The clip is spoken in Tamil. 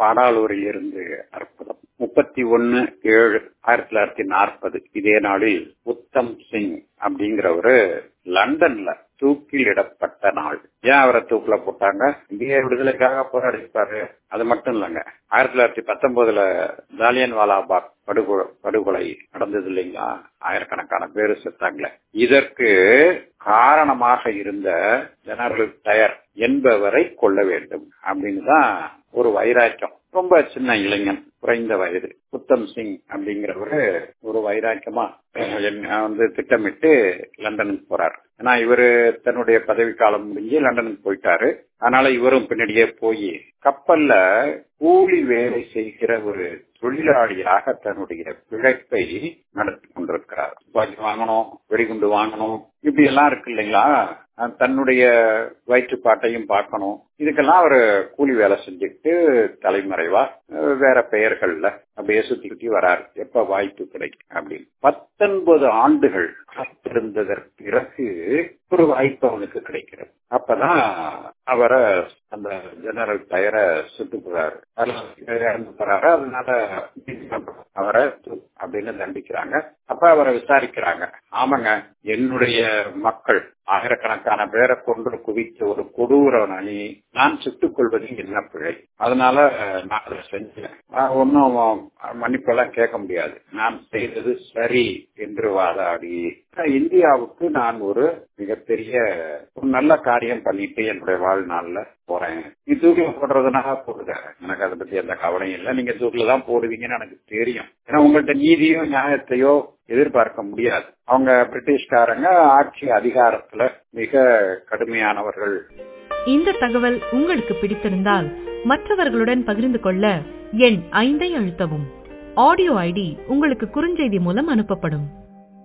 பாடாலூரில் இருந்து அற்புதம் முப்பத்தி ஒன்னு ஏழு ஆயிரத்தி தொள்ளாயிரத்தி நாற்பது இதே நாளில் உத்தம் சிங் அப்படிங்கிறவரு லண்டன்ல தூக்கில் இடப்பட்ட நாள் ஏன் அவரை தூக்கில போட்டாங்க இந்திய விடுதலைக்காக போராடிப்பாரு அது மட்டும் இல்லைங்க ஆயிரத்தி தொள்ளாயிரத்தி பத்தொன்பதுல ஜாலியன் வாலாபாக் படுகொலை படுகொலை நடந்தது இல்லைங்களா ஆயிரக்கணக்கான பேரு செத்தாங்களே இதற்கு காரணமாக இருந்த ஜெனரல் டயர் என்பவரை கொள்ள வேண்டும் அப்படின்னு தான் ஒரு வைராக்கியம் ரொம்ப சின்ன இளைஞன் குறைந்த வயது உத்தம் சிங் அப்படிங்கிறவரு ஒரு வைராக்கியமா வந்து திட்டமிட்டு லண்டனுக்கு போறாரு ஏன்னா இவரு தன்னுடைய பதவி காலம் முடிஞ்சு லண்டனுக்கு போயிட்டாரு அதனால இவரும் பின்னாடியே போய் கப்பல்ல கூலி வேலை செய்கிற ஒரு தொழிலாளியாக தன்னுடைய பிழைப்பை நடத்தி கொண்டிருக்கிறார் துப்பாக்கி வாங்கணும் வெடிகுண்டு வாங்கணும் இப்படி எல்லாம் இருக்கு இல்லைங்களா தன்னுடைய வயிற்றுப்பாட்டையும் பார்க்கணும் இதுக்கெல்லாம் அவர் கூலி வேலை செஞ்சுட்டு தலைமறைவா வேற பெயர்கள்ல அப்படியே சுத்தி சுத்தி வராரு எப்ப வாய்ப்பு கிடைக்கும் அப்படின்னு பத்தொன்பது ஆண்டுகள் காத்திருந்ததற்கு பிறகு ஒரு வாய்ப்பு அவனுக்கு கிடைக்கிறது அப்பதான் அவரை அந்த ஜெனரல் டயரை சுட்டு போறாரு இறந்து போறாரு அதனால அவரை அப்படின்னு தண்டிக்கிறாங்க அப்ப அவரை விசாரிக்கிறாங்க ஆமாங்க என்னுடைய மக்கள் ஆயிரக்கணக்கான பேரை கொண்டு குவித்த ஒரு கொடூரனி நான் சுட்டுக் கொள்வதில் என்ன பிழை அதனால நான் அதை செஞ்சேன் ஒன்னும் மன்னிப்பெல்லாம் கேட்க முடியாது நான் செய்தது சரி என்று வாதாடி இந்தியாவுக்கு நான் ஒரு மிகப்பெரிய ஒரு நல்ல காரியம் பண்ணிட்டு என்னுடைய வாழ்நாள்ல போறேன் நீ தூக்கில போடுறதுனா போடுங்க எனக்கு அதை பத்தி எந்த கவலையும் இல்லை நீங்க தூக்கில தான் போடுவீங்கன்னு எனக்கு தெரியும் ஏன்னா உங்கள்ட்ட நீதியோ நியாயத்தையோ எதிர்பார்க்க முடியாது அவங்க பிரிட்டிஷ்காரங்க ஆட்சி அதிகாரத்துல மிக கடுமையானவர்கள் இந்த தகவல் உங்களுக்கு பிடித்திருந்தால் மற்றவர்களுடன் பகிர்ந்து கொள்ள எண் ஐந்தை அழுத்தவும் ஆடியோ ஐடி உங்களுக்கு குறுஞ்செய்தி மூலம் அனுப்பப்படும்